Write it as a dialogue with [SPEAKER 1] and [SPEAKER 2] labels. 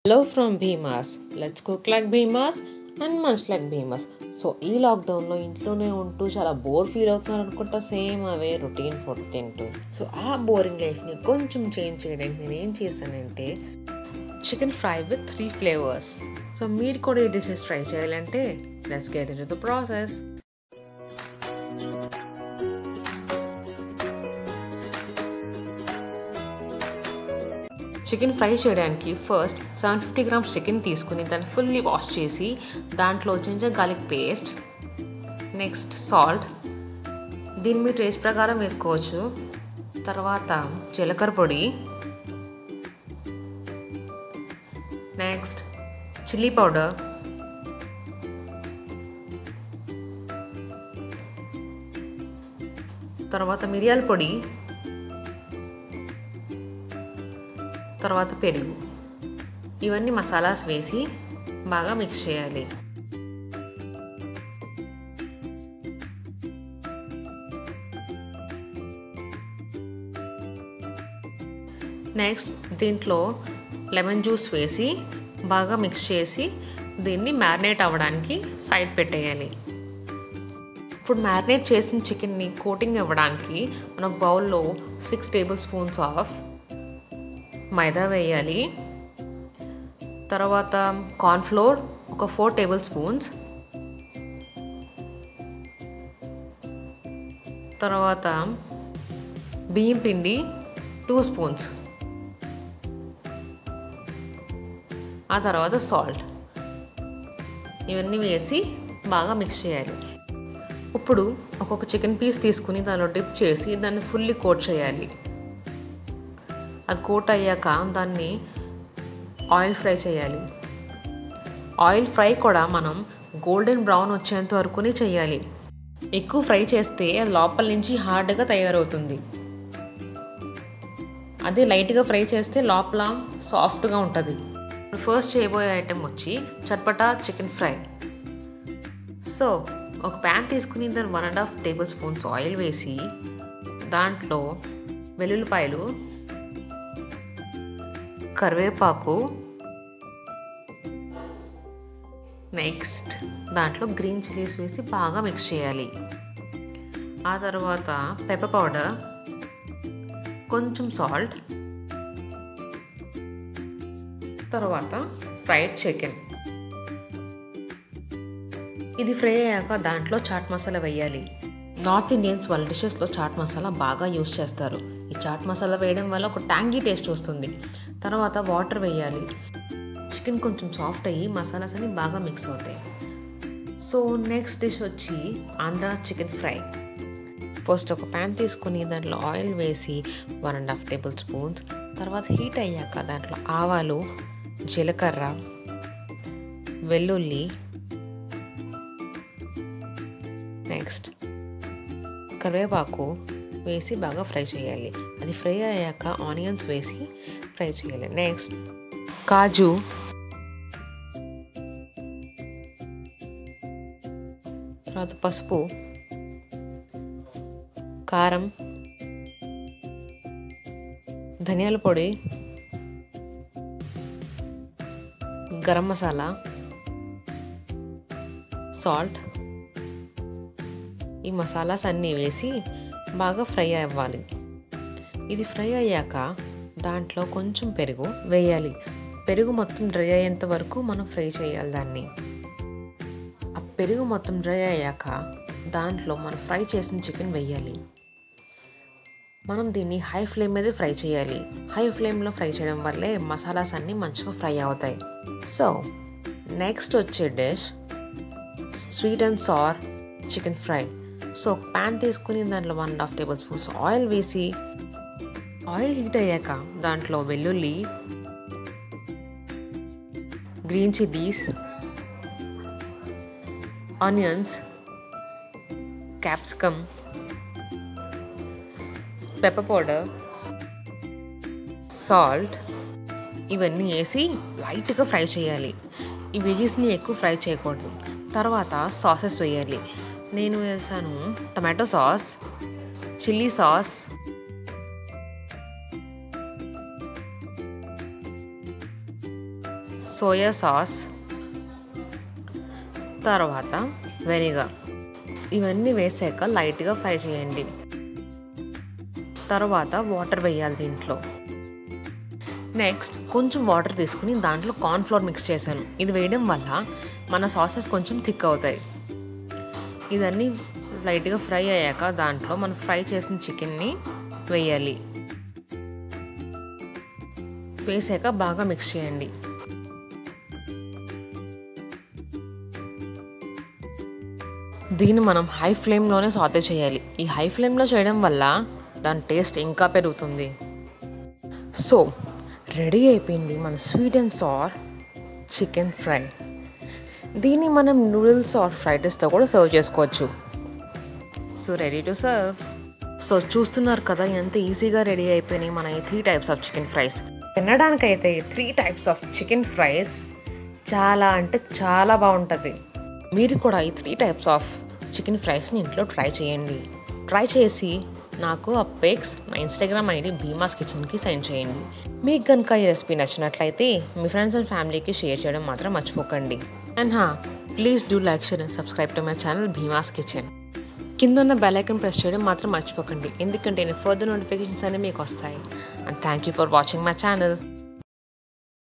[SPEAKER 1] Hello from Bhimas. Let's cook like Bhimas and munch like Bhimas. So ఈ లాక్డౌన్లో ఇంట్లోనే ఉంటూ చాలా బోర్ ఫీల్ అవుతున్నారు అనుకుంటా సేమ్ అవే రొటీన్ ఫుడ్ తింటూ సో ఆ బోరింగ్ లైఫ్ని కొంచెం చేంజ్ చేయడానికి నేను ఏం చేశానంటే chicken fry with three flavours so మీరు కూడా ఈ డిషెస్ ట్రై చేయాలంటే let's get in the process chicken fry చేయడానికి first seven fifty grams chicken తీసుకుని దాన్ని ఫుల్లీ వాష్ చేసి దాంట్లో ginger garlic paste next salt దీన్ని మీరు టేస్ట్ ప్రకారం వేసుకోవచ్చు తర్వాత జీలకర్ర పొడి నెక్స్ట్ చిల్లీ పౌడర్ తర్వాత మిరియాల పొడి తర్వాత పెరుగు ఇవన్నీ మసాలాస్ వేసి బాగా మిక్స్ చేయాలి నెక్స్ట్ దీంట్లో లెమన్ జ్యూస్ వేసి బాగా మిక్స్ చేసి దీన్ని మ్యారినేట్ అవ్వడానికి సైడ్ పెట్టేయాలి ఇప్పుడు మ్యారినేట్ చేసిన చికెన్ని కోటింగ్ ఇవ్వడానికి మనం బౌల్లో six tablespoons of maida వేయాలి తర్వాత కార్న్ఫ్లోర్ ఒక ఫోర్ టేబుల్ స్పూన్స్ తర్వాత బియ్యం పిండి టూ స్పూన్స్ ఆ తర్వాత సాల్ట్ ఇవన్నీ వేసి బాగా మిక్స్ చేయాలి ఇప్పుడు ఒక్కొక్క చికెన్ పీస్ తీసుకుని దానిలో డిప్ చేసి దాన్ని ఫుల్లీ కోట్ చేయాలి అది కోట్ అయ్యాక దాన్ని ఆయిల్ ఫ్రై చేయాలి ఆయిల్ ఫ్రై కూడా మనం గోల్డెన్ బ్రౌన్ వచ్చేంత వరకునే చేయాలి ఎక్కువ ఫ్రై చేస్తే లోపల నుంచి హార్డ్గా తయారవుతుంది అదే లైట్గా ఫ్రై చేస్తే లోపల సాఫ్ట్గా ఉంటుంది ఫస్ట్ చేయబోయే ఐటెం వచ్చి చట్పటా చికెన్ ఫ్రై సో ఒక ప్యాన్ తీసుకుని దాన్ని one and half tablespoons oil వేసి దాంట్లో వెల్లుల్లిపాయలు కరివేపాకు నెక్స్ట్ దాంట్లో గ్రీన్ చిల్లీస్ వేసి బాగా మిక్స్ చేయాలి ఆ తర్వాత పెప్పర్ పౌడర్ కొంచెం సాల్ట్ తర్వాత ఫ్రైడ్ చికెన్ ఇది ఫ్రై అయ్యాక దాంట్లో చాట్ మసాలా వేయాలి నార్త్ ఇండియన్స్ వాళ్ళ డిషెస్లో చాట్ మసాలా బాగా యూస్ చేస్తారు ఈ చాట్ మసాలా వేయడం వల్ల ఒక ట్యాంగీ టేస్ట్ వస్తుంది తర్వాత వాటర్ వేయాలి చికెన్ కొంచెం సాఫ్ట్ అయ్యి మసాలాస్ అన్ని బాగా మిక్స్ అవుతాయి సో నెక్స్ట్ డిష్ వచ్చి ఆంధ్ర చికెన్ ఫ్రై ఫస్ట్ ఒక ప్యాన్ తీసుకుని దాంట్లో ఆయిల్ వేసి one and half tablespoons తర్వాత హీట్ అయ్యాక దాంట్లో ఆవాలు జీలకర్ర వెల్లుల్లి నెక్స్ట్ కరివేపాకు వేసి బాగా ఫ్రై చేయాలి అది ఫ్రై అయ్యాక ఆనియన్స్ వేసి ఫ్రై చేయాలి నెక్స్ట్ కాజు తర్వాత పసుపు కారం ధనియాల పొడి గరం మసాలా సాల్ట్ ఈ మసాలాస్ అన్నీ వేసి బాగా ఫ్రై అవ్వాలి ఇది ఫ్రై అయ్యాక దాంట్లో కొంచెం పెరుగు వేయాలి పెరుగు మొత్తం డ్రై అయ్యేంత వరకు మనం ఫ్రై చేయాలి దాన్ని ఆ పెరుగు మొత్తం డ్రై అయ్యాక దాంట్లో మనం ఫ్రై చేసిన చికెన్ వేయాలి మనం దీన్ని హై ఫ్లేమ్ మీద ఫ్రై చేయాలి హై ఫ్లేమ్లో ఫ్రై చేయడం వల్లే మసాలాస్ అన్నీ మంచిగా ఫ్రై అవుతాయి సో నెక్స్ట్ వచ్చే dish sweet and sour chicken fry so ఒక ప్యాన్ తీసుకుని దాంట్లో one and half tablespoons oil వేసి ఆయిల్ హీట్ అయ్యాక దాంట్లో వెల్లుల్లి green chillies onions capsicum pepper powder salt ఇవన్నీ వేసి లైట్గా ఫ్రై చేయాలి ఈ వెజీస్ని ఎక్కువ ఫ్రై చేయకూడదు తర్వాత సాసెస్ వేయాలి నేను వేసాను tomato sauce chilli sauce soya sauce తర్వాత వెనిగర్ ఇవన్నీ వేసాక లైట్గా ఫ్రై చేయండి తర్వాత వాటర్ వేయాలి దీంట్లో నెక్స్ట్ కొంచెం వాటర్ తీసుకుని దాంట్లో కార్న్ఫ్లోర్ మిక్స్ చేశాను ఇది వేయడం వల్ల మన సాసెస్ కొంచెం థిక్ అవుతాయి ఇదన్నీ లైట్గా ఫ్రై అయ్యాక దాంట్లో మనం ఫ్రై చేసిన చికెన్ని వేయాలి వేసాక బాగా మిక్స్ చేయండి దీన్ని మనం హై ఫ్లేమ్లోనే సాతే చేయాలి ఈ హై ఫ్లేమ్లో చేయడం వల్ల దాని టేస్ట్ ఇంకా పెరుగుతుంది సో రెడీ అయిపోయింది మన sweet and sour chicken fry దీన్ని మనం నూడిల్స్ ఆర్ ఫ్రైడ్ రైస్తో కూడా సర్వ్ చేసుకోవచ్చు so ready to serve so చూస్తున్నారు కదా ఎంత ఈజీగా రెడీ అయిపోయినాయి మన ఈ three types of chicken fries తినడానికైతే three types of chicken fries చాలా అంటే చాలా బాగుంటుంది మీరు కూడా ఈ త్రీ టైప్స్ ఆఫ్ చికెన్ ఫ్రైస్ని ఇంట్లో ట్రై చేయండి ట్రై చేసి నాకు ఆ పిక్స్ నా ఇన్స్టాగ్రామ్ ఐడి భీమాస్ కిచెన్కి సెండ్ చేయండి మీకు కనుక ఈ రెసిపీ నచ్చినట్లయితే మీ ఫ్రెండ్స్ అండ్ ఫ్యామిలీకి షేర్ చేయడం మాత్రం మర్చిపోకండి అండ్ హా please do like share and subscribe to my channel Bhimas kitchen కింద ఉన్న బెల్ ఐకన్ ప్రెస్ చేయడం మాత్రం మర్చిపోకండి ఎందుకంటే నేను ఫర్దర్ నోటిఫికేషన్స్ అనేవి మీకు వస్తాయి and thank you for watching my channel